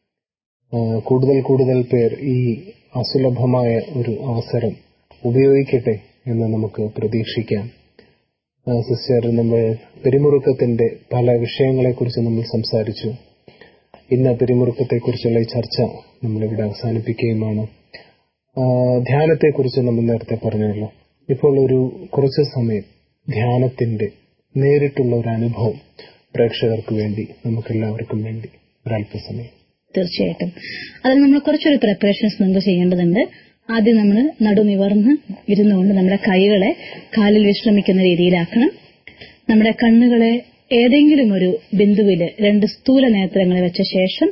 ആ, കൂടുതൽ കൂടുതൽ പേർ ഈ അസുലഭമായ ഒരു അവസരം ഉപയോഗിക്കട്ടെ എന്ന് നമുക്ക് പ്രതീക്ഷിക്കാം ആ, സിസ്റ്റർ നമ്മൾ പിരിമുറുക്കത്തിന്റെ പല വിഷയങ്ങളെക്കുറിച്ച് നമ്മൾ സംസാരിച്ചു ഇന്ന് പിരിമുറുക്കത്തെക്കുറിച്ചുള്ള ഈ ചർച്ച നമ്മളിവിടെ അവസാനിപ്പിക്കുകയുമാണ് ആ, ധ്യാനത്തെക്കുറിച്ച് നമ്മൾ നേരത്തെ പറഞ്ഞല്ലോ ഇപ്പോൾ ഒരു കുറച്ച് സമയം ധ്യാനത്തിന്റെ നേരിട്ടുള്ള ഒരു അനുഭവം പ്രേക്ഷകർക്ക് വേണ്ടി നമുക്കെല്ലാവർക്കും വേണ്ടി ഒരല്പസമയം തീർച്ചയായിട്ടും അതിൽ നമ്മൾ കുറച്ചൊരു പ്രിപ്പറേഷൻസ് നമുക്ക് ചെയ്യേണ്ടതുണ്ട് ആദ്യം നമ്മൾ നടുനിവർന്ന് ഇരുന്നുകൊണ്ട് നമ്മുടെ കൈകളെ കാലിൽ വിശ്രമിക്കുന്ന രീതിയിലാക്കണം നമ്മുടെ കണ്ണുകളെ ഏതെങ്കിലും ഒരു ബിന്ദുവില് രണ്ട് സ്ഥൂല നേത്രങ്ങൾ വെച്ച ശേഷം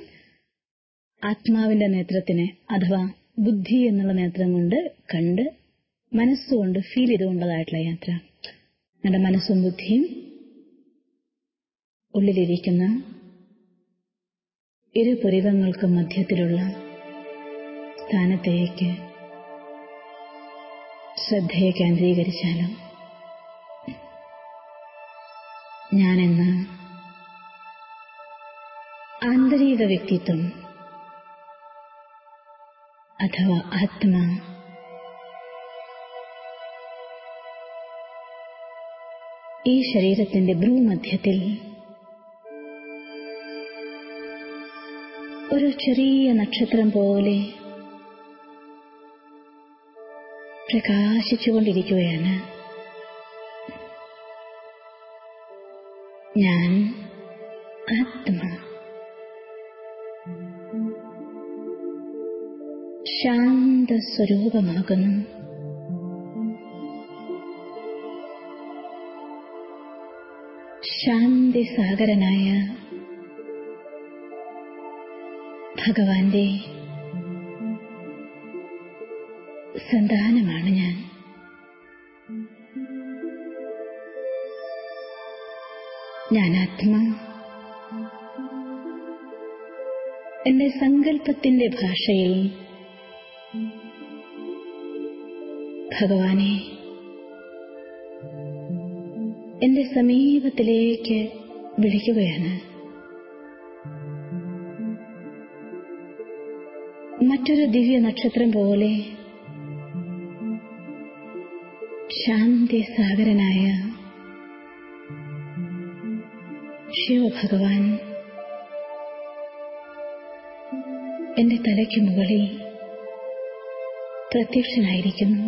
ആത്മാവിന്റെ നേത്രത്തിനെ അഥവാ ബുദ്ധി എന്നുള്ള നേത്രം കൊണ്ട് കണ്ട് മനസ്സുകൊണ്ട് ഫീൽ ചെയ്തുകൊണ്ടതായിട്ടുള്ള യാത്ര നമ്മുടെ മനസ്സും ബുദ്ധിയും ഉള്ളിലിരിക്കുന്ന ഇരു പുരികങ്ങൾക്കും മധ്യത്തിലുള്ള സ്ഥാനത്തേക്ക് ശ്രദ്ധയെ കേന്ദ്രീകരിച്ചാലും ഞാനെന്ന ആന്തരിക വ്യക്തിത്വം അഥവാ ആത്മാ ഈ ശരീരത്തിന്റെ ഭ്രൂമധ്യത്തിൽ ഒരു ചെറിയ നക്ഷത്രം പോലെ പ്രകാശിച്ചുകൊണ്ടിരിക്കുകയാണ് ഞാൻ ആത്മ ശാന്ത സ്വരൂപമാകുന്നു ശാന്തി സാഗരനായ ഭഗവാന്റെ സന്താനമാണ് ഞാൻ ഞാൻ ആത്മാ എന്റെ സങ്കല്പത്തിന്റെ ഭാഷയിൽ ഭഗവാനെ എന്റെ സമീപത്തിലേക്ക് വിളിക്കുകയാണ് മറ്റൊരു ദിവ്യ നക്ഷത്രം പോലെ ശാന്തി സാഗരനായ ശിവഭഗവാൻ എന്റെ തലയ്ക്ക് മുകളിൽ പ്രത്യക്ഷനായിരിക്കുന്നു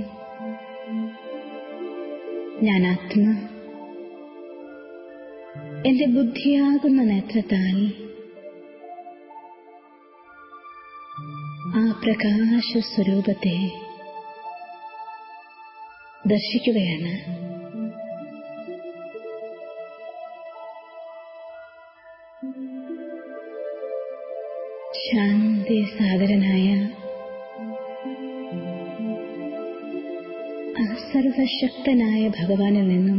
ഞാൻ ആത്മ എന്റെ ബുദ്ധിയാകുന്ന നേത്രത്താൽ ആ പ്രകാശ സ്വരൂപത്തെ ദർശിക്കുകയാണ് ശാന്തി സാഗരനായ ആ സർവശക്തനായ ഭഗവാനിൽ നിന്നും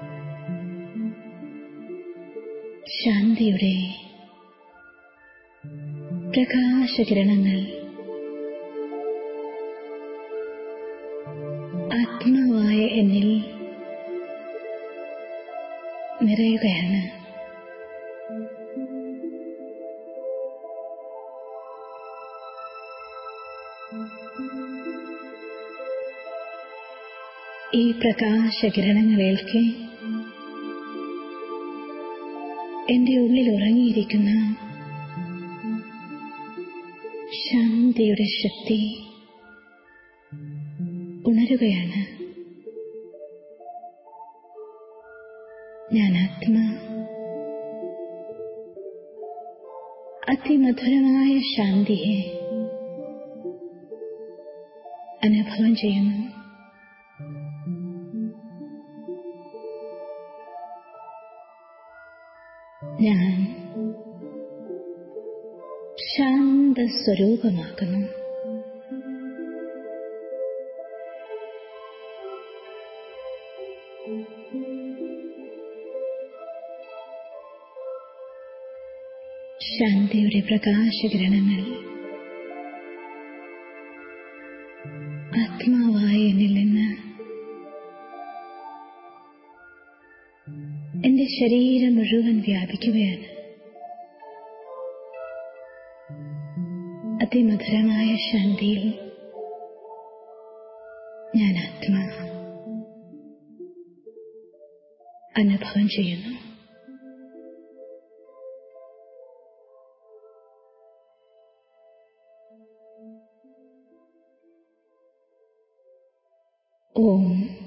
ശാന്തിയുടെ പ്രകാശകിരണങ്ങൾ ആത്മാവായ എന്നിൽ നിറയുകയാണ് ഈ പ്രകാശകിരണങ്ങളേൽക്കെ എന്റെ ഉള്ളിൽ ഉറങ്ങിയിരിക്കുന്ന ശാന്തിയുടെ ശക്തി ഉണരുകയാണ് ഞാൻ ആത്മ അതിമധുരമായ ശാന്തിയെ അനുഭവം ചെയ്യുന്നു ഞാൻ ശാന്ത സ്വരൂപമാകുന്നു ശാന്തിയുടെ പ്രകാശകിരണങ്ങൾ ആത്മാവായ എന്നിൽ നിന്ന് എന്റെ ശരീരം മുഴുവൻ വ്യാപിക്കുകയാണ് അതിമധുരമായ ശാന്തിയിൽ ഞാൻ ആത്മാ അനുഭവം ചെയ്യുന്നു ഓം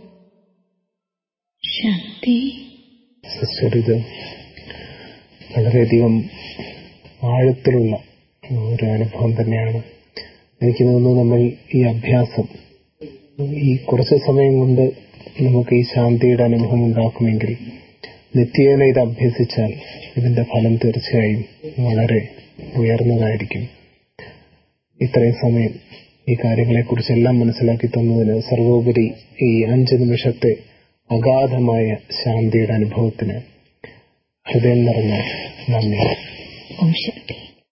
ശാന്തി സിസ്റ്റർ ഇത് വളരെയധികം ആഴത്തിലുള്ള ഒരു അനുഭവം തന്നെയാണ് എനിക്ക് തോന്നുന്നു നമ്മൾ ഈ അഭ്യാസം ഈ കുറച്ച് സമയം കൊണ്ട് നമുക്ക് ഈ ശാന്തിയുടെ അനുഭവം ഉണ്ടാക്കുമെങ്കിൽ നിത്യേന ഇത് അഭ്യസിച്ചാൽ ഇതിന്റെ ഫലം തീർച്ചയായും വളരെ ഉയർന്നതായിരിക്കും ഇത്രയും സമയം ഈ കാര്യങ്ങളെക്കുറിച്ചെല്ലാം മനസ്സിലാക്കി തന്നതിന് സർവോപരി ഈ അഞ്ച് നിമിഷത്തെ അഗാധമായ ശാന്തിയുടെ അനുഭവത്തിന് ഹൃദയം നിറഞ്ഞ നന്ദി ഓം ശാന്തി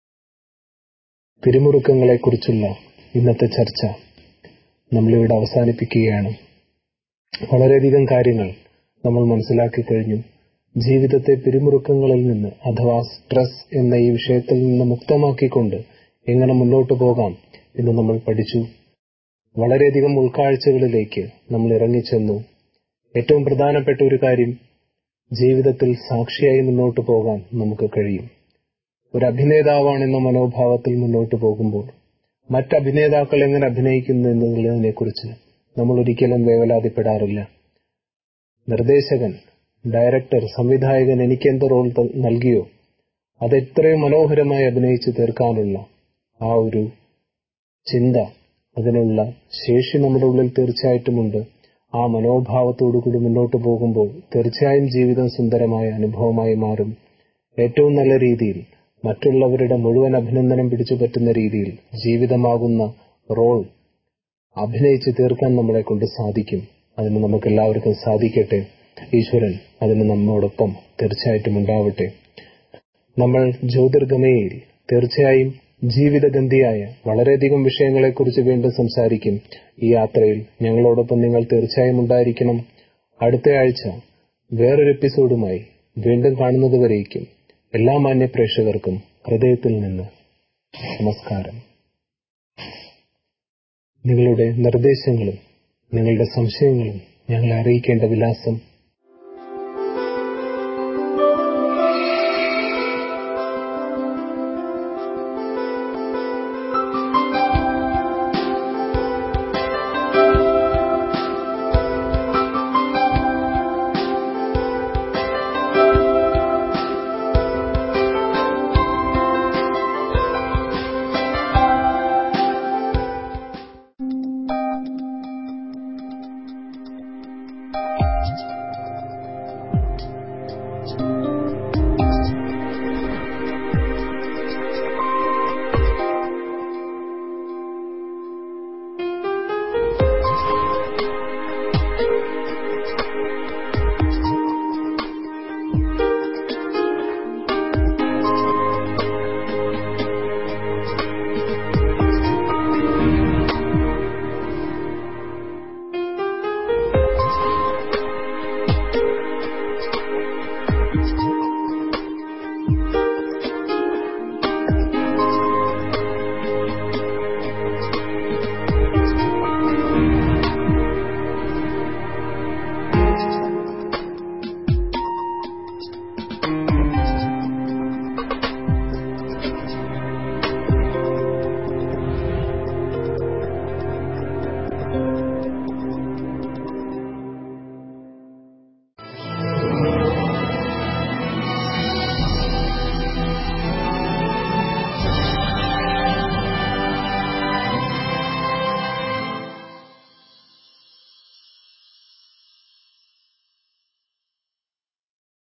പിരിമുറുക്കങ്ങളെക്കുറിച്ചുള്ള ഇന്നത്തെ ചർച്ച നമ്മളിവിടെ അവസാനിപ്പിക്കുകയാണ് വളരെയധികം കാര്യങ്ങൾ നമ്മൾ മനസ്സിലാക്കി കഴിഞ്ഞു ജീവിതത്തെ പിരിമുറുക്കങ്ങളിൽ നിന്ന് അഥവാ സ്ട്രെസ് എന്ന ഈ വിഷയത്തിൽ നിന്ന് മുക്തമാക്കിക്കൊണ്ട് എങ്ങനെ മുന്നോട്ട് പോകാം എന്ന് നമ്മൾ പഠിച്ചു വളരെയധികം ഉൾക്കാഴ്ചകളിലേക്ക് നമ്മൾ ഇറങ്ങിച്ചെന്നു ഏറ്റവും പ്രധാനപ്പെട്ട ഒരു കാര്യം ജീവിതത്തിൽ സാക്ഷിയായി മുന്നോട്ട് പോകാൻ നമുക്ക് കഴിയും ഒരു അഭിനേതാവാണെന്ന മനോഭാവത്തിൽ മുന്നോട്ട് പോകുമ്പോൾ മറ്റ് അഭിനേതാക്കൾ എങ്ങനെ അഭിനയിക്കുന്നു എന്നുള്ളതിനെക്കുറിച്ച് നമ്മൾ ഒരിക്കലും വേവലാതിപ്പെടാറില്ല നിർദ്ദേശകൻ ഡയറക്ടർ സംവിധായകൻ എനിക്ക് എന്ത് റോൾ നൽകിയോ അത് എത്രയും മനോഹരമായി അഭിനയിച്ച് തീർക്കാനുള്ള ആ ഒരു ചിന്ത അതിനുള്ള ശേഷി നമ്മുടെ ഉള്ളിൽ തീർച്ചയായിട്ടുമുണ്ട് ആ മനോഭാവത്തോടു കൂടി മുന്നോട്ട് പോകുമ്പോൾ തീർച്ചയായും ജീവിതം സുന്ദരമായ അനുഭവമായി മാറും ഏറ്റവും നല്ല രീതിയിൽ മറ്റുള്ളവരുടെ മുഴുവൻ അഭിനന്ദനം പിടിച്ചു പറ്റുന്ന രീതിയിൽ ജീവിതമാകുന്ന റോൾ അഭിനയിച്ച് തീർക്കാൻ നമ്മളെ കൊണ്ട് സാധിക്കും അതിന് നമുക്ക് എല്ലാവർക്കും സാധിക്കട്ടെ ഈശ്വരൻ അതിന് നമ്മോടൊപ്പം തീർച്ചയായിട്ടും ഉണ്ടാവട്ടെ നമ്മൾ ജ്യോതിർഗമയിൽ തീർച്ചയായും ജീവിതഗന്ധിയായ വളരെയധികം വിഷയങ്ങളെക്കുറിച്ച് വീണ്ടും സംസാരിക്കും ഈ യാത്രയിൽ ഞങ്ങളോടൊപ്പം നിങ്ങൾ തീർച്ചയായും ഉണ്ടായിരിക്കണം അടുത്ത ആഴ്ച വേറൊരു എപ്പിസോഡുമായി വീണ്ടും കാണുന്നതുവരേക്കും എല്ലാ മാന്യ പ്രേക്ഷകർക്കും ഹൃദയത്തിൽ നിന്ന് നമസ്കാരം നിങ്ങളുടെ നിർദ്ദേശങ്ങളും നിങ്ങളുടെ സംശയങ്ങളും ഞങ്ങളെ അറിയിക്കേണ്ട വിലാസം